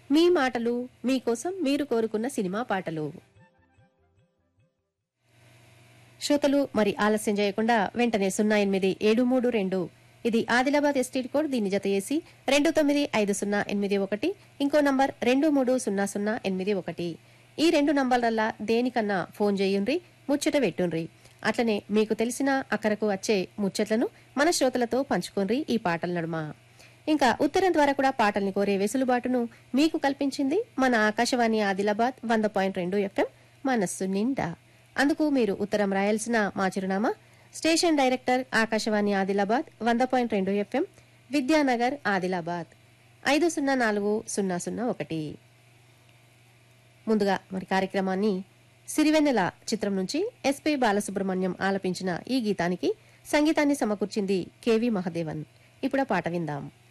మీ మాటలు మీకోసం మీరు కోరుకున్న సినిమా పాటలు శ్రోతలు మరి ఆలస్యం చేయకుండా వెంటనే సున్నా ఎనిమిది ఏడు మూడు రెండు ఇది ఆదిలాబాద్ ఎస్టీడ్ కోడ్ దీన్ని జత చేసి రెండు తొమ్మిది ఐదు సున్నా ఎనిమిది ఒకటి ఇంకో నంబర్ రెండు మూడు సున్నా సున్నా ఎనిమిది ఒకటి ఈ రెండు నంబర్లల్లా దేనికన్నా ఫోన్ చేయుండ్రి ముచ్చట పెట్టుండ్రి అట్లనే మీకు తెలిసిన అక్కరకు వచ్చే ముచ్చట్లను మన శ్రోతలతో పంచుకోండ్రి ఈ పాటల నడుమ ఇంకా ఉత్తరం ద్వారా కూడా పాటల్ని కోరే వెసులుబాటును మీకు కల్పించింది మన ఆకాశవాణి ఆదిలాబాద్ వంద పాయింట్ రెండు ఎఫ్ఎం మనస్సు నిండా అందుకు మీరు ఉత్తరం రాయాల్సిన మా చిరునామా స్టేషన్ డైరెక్టర్ ఆకాశవాణి ఆదిలాబాద్ వంద పాయింట్ రెండు ఎఫ్ఎం విద్యానగర్ ఆదిలాబాద్ ఐదు సున్నా నాలుగు సున్నా సున్నా ఒకటి ముందుగా మరి కార్యక్రమాన్ని సిరివెన్నెల చిత్రం నుంచి ఎస్పి బాలసుబ్రహ్మణ్యం ఆలపించిన ఈ గీతానికి సంగీతాన్ని సమకూర్చింది కెవి మహదేవన్ ఇప్పుడు ఆ పాట విందాం